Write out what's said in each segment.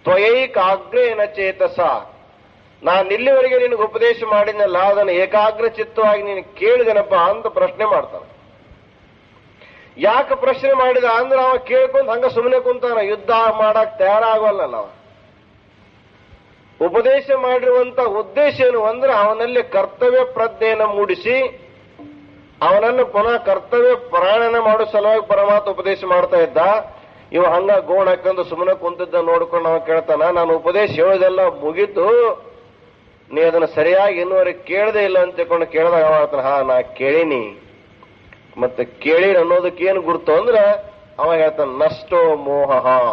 ತ್ವಯೈಕಾಗ್ರೇನ ಚೇತಸ ನಾನು ಇಲ್ಲಿವರೆಗೆ ನಿನಗೆ ಉಪದೇಶ ಮಾಡಿದ್ನಲ್ಲ ಅದನ್ನು ಏಕಾಗ್ರ ಚಿತ್ತವಾಗಿ ನೀನು ಕೇಳಿದನಪ್ಪ ಅಂತ ಪ್ರಶ್ನೆ ಮಾಡ್ತಾನೆ ಯಾಕೆ ಪ್ರಶ್ನೆ ಮಾಡಿದ ಅಂದ್ರೆ ಅವ ಕೇಳ್ಕೊಂತ ಹಂಗ ಸುಮ್ಮನೆ ಕುಂತಾನ ಯುದ್ಧ ಮಾಡಕ್ ತಯಾರಾಗವಲ್ಲಲ್ಲ ಅವ ಉಪದೇಶ ಮಾಡಿರುವಂತ ಉದ್ದೇಶ ಏನು ಅಂದ್ರೆ ಅವನಲ್ಲಿ ಕರ್ತವ್ಯ ಪ್ರಜ್ಞೆಯನ್ನು ಮೂಡಿಸಿ ಅವನನ್ನು ಪುನಃ ಕರ್ತವ್ಯ ಪರಾಯಣ ಮಾಡೋ ಸಲುವಾಗಿ ಪರಮಾತ್ಮ ಉಪದೇಶ ಮಾಡ್ತಾ ಇದ್ದ ಇವ ಹಂಗ ಗೋಣ ಹಾಕೊಂಡು ಸುಮ್ಮನೆ ಕುಂತಿದ್ದ ನೋಡ್ಕೊಂಡು ಅವ ಕೇಳ್ತಾನ ನಾನು ಉಪದೇಶ ಹೇಳೋದೆಲ್ಲ ಮುಗೀತು ನೀ ಅದನ್ನ ಸರಿಯಾಗಿ ಇನ್ನುವರೆಗೆ ಕೇಳದೆ ಇಲ್ಲ ಅಂತ ತಿಳ್ಕೊಂಡು ಕೇಳಿದಾಗ ಅವ ಹೇಳ್ತಾನ ಹಾ ನಾ ಕೇಳೀನಿ ಮತ್ತೆ ಕೇಳಿ ಅನ್ನೋದಕ್ಕೆ ಏನು ಗುರುತು ಅಂದ್ರೆ ಅವ ಹೇಳ್ತಾನ ನಷ್ಟೋ ಮೋಹ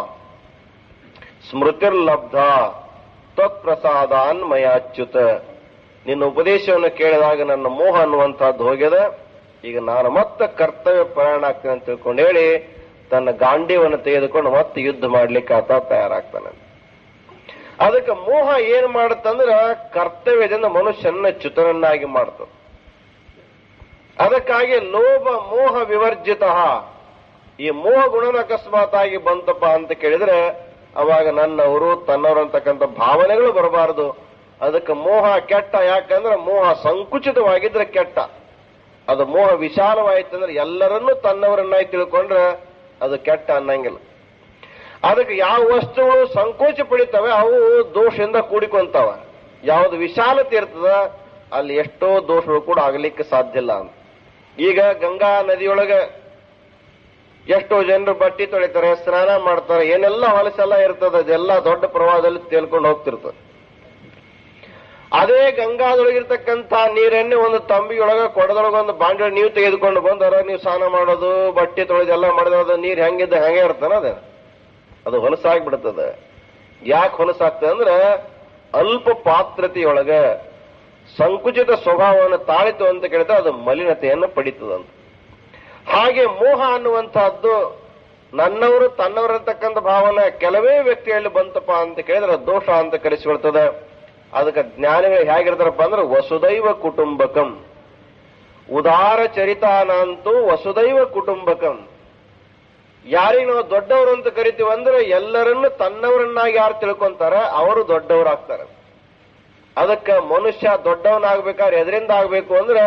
ಸ್ಮೃತಿರ್ಲಬ್ಧ ತತ್ಪ್ರಸಾದಾನ್ಮಯಾಚ್ಯುತ ನಿನ್ನ ಉಪದೇಶವನ್ನು ಕೇಳಿದಾಗ ನನ್ನ ಮೋಹ ಅನ್ನುವಂತಹದ್ದು ಹೋಗ್ಯದ ಈಗ ನಾನು ಮತ್ತೆ ಕರ್ತವ್ಯ ಪರಾಯಣ ಆಗ್ತೇನೆ ಅಂತ ತಿಳ್ಕೊಂಡು ಹೇಳಿ ತನ್ನ ಗಾಂಡೀವನ್ನು ತೆಗೆದುಕೊಂಡು ಮತ್ತೆ ಯುದ್ಧ ಮಾಡ್ಲಿಕ್ಕೆ ಆತ ತಯಾರಾಗ್ತಾನೆ ಅದಕ್ಕೆ ಮೋಹ ಏನ್ ಮಾಡುತ್ತಂದ್ರ ಕರ್ತವ್ಯದಿಂದ ಮನುಷ್ಯನ ಚ್ಯುತನನ್ನಾಗಿ ಮಾಡ್ತದೆ ಅದಕ್ಕಾಗಿ ಲೋಭ ಮೋಹ ವಿವರ್ಜಿತ ಈ ಮೋಹ ಗುಣನ ಅಕಸ್ಮಾತ್ ಆಗಿ ಬಂತಪ್ಪ ಅಂತ ಕೇಳಿದ್ರೆ ಅವಾಗ ನನ್ನವರು ತನ್ನವರು ಅಂತಕ್ಕಂಥ ಭಾವನೆಗಳು ಬರಬಾರದು ಅದಕ್ಕೆ ಮೋಹ ಕೆಟ್ಟ ಯಾಕಂದ್ರೆ ಮೋಹ ಸಂಕುಚಿತವಾಗಿದ್ರೆ ಕೆಟ್ಟ ಅದು ಮೋಹ ವಿಶಾಲವಾಯಿತಂದ್ರೆ ಎಲ್ಲರನ್ನೂ ತನ್ನವರನ್ನಾಗಿ ತಿಳ್ಕೊಂಡ್ರೆ ಅದು ಕೆಟ್ಟ ಅನ್ನಂಗಿಲ್ಲ ಅದಕ್ಕೆ ಯಾವ ವಸ್ತುಗಳು ಸಂಕೋಚ ಪಡಿತವೆ ಅವು ದೋಷದಿಂದ ಕೂಡಿಕೊಂತಾವ ಯಾವ್ದು ವಿಶಾಲತೆ ಇರ್ತದ ಅಲ್ಲಿ ಎಷ್ಟೋ ದೋಷಗಳು ಕೂಡ ಆಗಲಿಕ್ಕೆ ಸಾಧ್ಯ ಇಲ್ಲ ಅಂತ ಈಗ ಗಂಗಾ ನದಿಯೊಳಗೆ ಎಷ್ಟೋ ಜನರು ಬಟ್ಟಿ ತೊಳಿತಾರೆ ಸ್ನಾನ ಮಾಡ್ತಾರೆ ಏನೆಲ್ಲ ಹೊಲಸೆಲ್ಲ ಇರ್ತದೆ ಅದೆಲ್ಲ ದೊಡ್ಡ ಪ್ರವಾಹದಲ್ಲಿ ತೇಲ್ಕೊಂಡು ಹೋಗ್ತಿರ್ತದೆ ಅದೇ ಗಂಗಾದೊಳಗಿರ್ತಕ್ಕಂಥ ನೀರನ್ನೇ ಒಂದು ತಂಬಿಯೊಳಗ ಕೊಡದೊಳಗೆ ಒಂದು ಬಾಂಡೆ ನೀವು ತೆಗೆದುಕೊಂಡು ಬಂದರ ನೀವು ಸ್ನಾನ ಮಾಡೋದು ಬಟ್ಟೆ ತೊಳೆದೆಲ್ಲ ಮಾಡಿದ್ರೆ ಅದು ನೀರು ಹೆಂಗಿದ್ದ ಹಂಗೆ ಇರ್ತಾನ ಅದು ಅದು ಹೊಲಸಾಗ್ಬಿಡ್ತದೆ ಯಾಕೆ ಹೊಲಸಾಗ್ತದೆ ಅಂದ್ರೆ ಅಲ್ಪ ಪಾತ್ರತೆಯೊಳಗ ಸಂಕುಚಿತ ಸ್ವಭಾವವನ್ನು ತಾಳಿತು ಅಂತ ಕೇಳಿದ್ರೆ ಅದು ಮಲಿನತೆಯನ್ನು ಪಡಿತದಂತ ಹಾಗೆ ಮೋಹ ಅನ್ನುವಂತಹದ್ದು ನನ್ನವರು ತನ್ನವರತಕ್ಕಂಥ ಭಾವನೆ ಕೆಲವೇ ವ್ಯಕ್ತಿಯಲ್ಲಿ ಬಂತಪ್ಪ ಅಂತ ಕೇಳಿದ್ರೆ ಅದು ದೋಷ ಅಂತ ಕರೆಸಿಕೊಳ್ತದೆ ಅದಕ್ಕೆ ಜ್ಞಾನಿಗಳು ಹೇಗಿರ್ತಾರಪ್ಪ ಅಂದ್ರೆ ವಸುದೈವ ಕುಟುಂಬಕಂ ಉದಾರ ಚರಿತಾನಂತೂ ವಸುದೈವ ಕುಟುಂಬಕಂ ಯಾರಿಗೆ ನಾವು ದೊಡ್ಡವರು ಅಂತ ಕರಿತೀವಿ ಅಂದ್ರೆ ಎಲ್ಲರನ್ನು ತನ್ನವರನ್ನಾಗಿ ಯಾರು ತಿಳ್ಕೊಂತಾರೆ ಅವರು ದೊಡ್ಡವರಾಗ್ತಾರೆ ಅದಕ್ಕೆ ಮನುಷ್ಯ ದೊಡ್ಡವನಾಗ್ಬೇಕಾದ್ರೆ ಎದರಿಂದ ಆಗ್ಬೇಕು ಅಂದ್ರೆ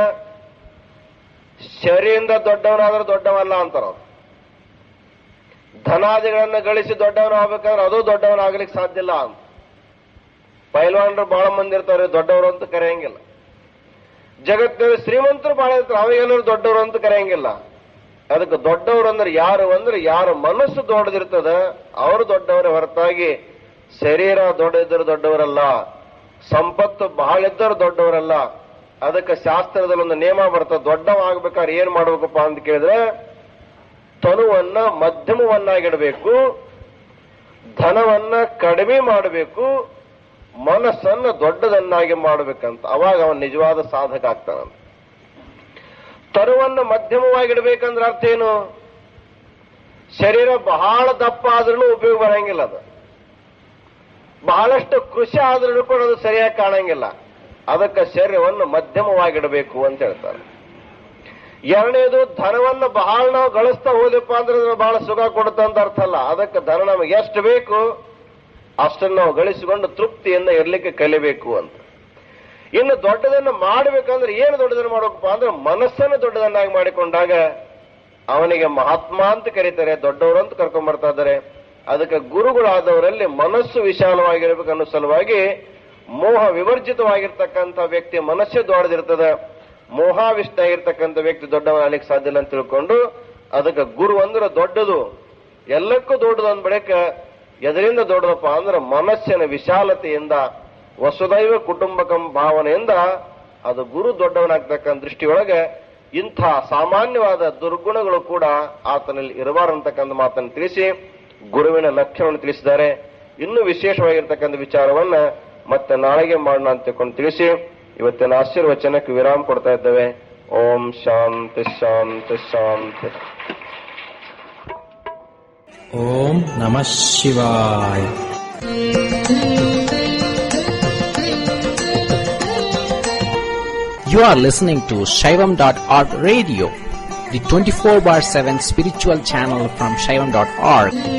ಶರಿಯಿಂದ ದೊಡ್ಡವನಾದ್ರೆ ದೊಡ್ಡವಲ್ಲ ಅಂತಾರ ಅವ್ರು ಧನಾದಿಗಳನ್ನ ಗಳಿಸಿ ದೊಡ್ಡವನಾಗ್ಬೇಕಾದ್ರೆ ಅದು ದೊಡ್ಡವನಾಗ್ಲಿಕ್ಕೆ ಸಾಧ್ಯ ಇಲ್ಲ ಅಂತ ಪೈಲ್ವಾನರು ಬಹಳ ಮಂದಿ ಇರ್ತಾರೆ ದೊಡ್ಡವರು ಅಂತ ಕರೆಯಂಗಿಲ್ಲ ಜಗತ್ತಿನಲ್ಲಿ ಶ್ರೀಮಂತರು ಬಹಳ ಇರ್ತಾರೆ ಅವಾಗೆಲ್ಲರೂ ದೊಡ್ಡವರು ಅಂತ ಕರೆಯಂಗಿಲ್ಲ ಅದಕ್ಕೆ ದೊಡ್ಡವರು ಅಂದ್ರೆ ಯಾರು ಅಂದ್ರೆ ಯಾರ ಮನಸ್ಸು ದೊಡ್ಡದಿರ್ತದ ಅವರು ದೊಡ್ಡವರೇ ಹೊರತಾಗಿ ಶರೀರ ದೊಡ್ಡದಿದ್ದರು ದೊಡ್ಡವರಲ್ಲ ಸಂಪತ್ತು ಬಹಳ ಇದ್ದರು ದೊಡ್ಡವರಲ್ಲ ಅದಕ್ಕೆ ಶಾಸ್ತ್ರದಲ್ಲಿ ಒಂದು ನಿಯಮ ಬರ್ತದೆ ದೊಡ್ಡವಾಗ್ಬೇಕಾದ್ರೆ ಏನ್ ಮಾಡ್ಬೇಕಪ್ಪ ಅಂತ ಕೇಳಿದ್ರೆ ತನುವನ್ನ ಮಧ್ಯಮವನ್ನಾಗಿಡಬೇಕು ಧನವನ್ನ ಕಡಿಮೆ ಮಾಡಬೇಕು ಮನಸ್ಸನ್ನ ದೊಡ್ಡದನ್ನಾಗಿ ಮಾಡಬೇಕಂತ ಅವಾಗ ಅವನ್ ನಿಜವಾದ ಸಾಧಕ ಆಗ್ತಾನಂತ ತರುವನ್ನು ಮಧ್ಯಮವಾಗಿಡ್ಬೇಕಂದ್ರೆ ಅರ್ಥ ಏನು ಶರೀರ ಬಹಳ ದಪ್ಪ ಆದ್ರೂ ಉಪಯೋಗ ಬರಂಗಿಲ್ಲ ಅದು ಬಹಳಷ್ಟು ಕೃಷಿ ಆದ್ರೂ ಕೂಡ ಅದು ಸರಿಯಾಗಿ ಕಾಣಂಗಿಲ್ಲ ಅದಕ್ಕೆ ಶರೀರವನ್ನು ಮಧ್ಯಮವಾಗಿಡಬೇಕು ಅಂತ ಹೇಳ್ತಾರೆ ಎರಡನೇದು ಧನವನ್ನು ಬಹಳ ನಾವು ಗಳಿಸ್ತಾ ಹೋದಪ್ಪ ಅಂದ್ರೆ ಅದು ಬಹಳ ಸುಖ ಕೊಡುತ್ತೆ ಅಂತ ಅರ್ಥ ಅಲ್ಲ ಅದಕ್ಕೆ ಧನ ನಮಗೆ ಎಷ್ಟು ಬೇಕು ಅಷ್ಟನ್ನು ನಾವು ಗಳಿಸಿಕೊಂಡು ತೃಪ್ತಿಯಿಂದ ಇರ್ಲಿಕ್ಕೆ ಕಲಿಬೇಕು ಅಂತ ಇನ್ನು ದೊಡ್ಡದನ್ನು ಮಾಡಬೇಕಂದ್ರೆ ಏನು ದೊಡ್ಡದನ್ನು ಮಾಡಬೇಕಪ್ಪ ಅಂದ್ರೆ ಮನಸ್ಸನ್ನು ದೊಡ್ಡದನ್ನಾಗಿ ಮಾಡಿಕೊಂಡಾಗ ಅವನಿಗೆ ಮಹಾತ್ಮ ಅಂತ ಕರೀತಾರೆ ದೊಡ್ಡವರು ಅಂತ ಕರ್ಕೊಂಡ್ ಬರ್ತಾ ಇದ್ದಾರೆ ಅದಕ್ಕೆ ಗುರುಗಳಾದವರಲ್ಲಿ ಮನಸ್ಸು ವಿಶಾಲವಾಗಿರ್ಬೇಕು ಅನ್ನೋ ಸಲುವಾಗಿ ಮೋಹ ವಿವರ್ಜಿತವಾಗಿರ್ತಕ್ಕಂಥ ವ್ಯಕ್ತಿ ಮನಸ್ಸೇ ದೊಡ್ಡದಿರ್ತದೆ ಮೋಹಾವಿಷ್ಟ ಆಗಿರ್ತಕ್ಕಂಥ ವ್ಯಕ್ತಿ ದೊಡ್ಡವನಾಗಲಿಕ್ಕೆ ಸಾಧ್ಯ ಇಲ್ಲ ಅಂತ ತಿಳ್ಕೊಂಡು ಅದಕ್ಕೆ ಗುರು ಅಂದ್ರೆ ದೊಡ್ಡದು ಎಲ್ಲಕ್ಕೂ ದೊಡ್ಡದು ಅಂದ್ ಬಳಿಕ ಎದರಿಂದ ದೊಡ್ಡದಪ್ಪ ಅಂದ್ರೆ ಮನಸ್ಸಿನ ವಿಶಾಲತೆಯಿಂದ ವಸುದೈವ ಕುಟುಂಬಕಂ ಭಾವನೆಯಿಂದ ಅದು ಗುರು ದೊಡ್ಡವನಾಗ್ತಕ್ಕಂಥ ದೃಷ್ಟಿಯೊಳಗೆ ಇಂಥ ಸಾಮಾನ್ಯವಾದ ದುರ್ಗುಣಗಳು ಕೂಡ ಆತನಲ್ಲಿ ಇರಬಾರಂತಕ್ಕಂಥ ಮಾತನ್ನು ತಿಳಿಸಿ ಗುರುವಿನ ಲಕ್ಷಣವನ್ನು ತಿಳಿಸಿದ್ದಾರೆ ಇನ್ನೂ ವಿಶೇಷವಾಗಿರ್ತಕ್ಕಂಥ ವಿಚಾರವನ್ನ ಮತ್ತೆ ನಾಳೆಗೆ ಮಾಡೋಣ ಅಂತ ತಿಳ್ಕೊಂಡು ತಿಳಿಸಿ ಇವತ್ತಿನ ಆಶೀರ್ವಚನಕ್ಕೆ ವಿರಾಮ ಕೊಡ್ತಾ ಇದ್ದೇವೆ ಓಂ ಶಾಂತಿ ಶಾಂತಿ ಶಾಂತಿ ಓಂ ನಮಃ ಶಿವಾಯ You are listening to Shaivam.org radio, the 24 bar 7 spiritual channel from Shaivam.org.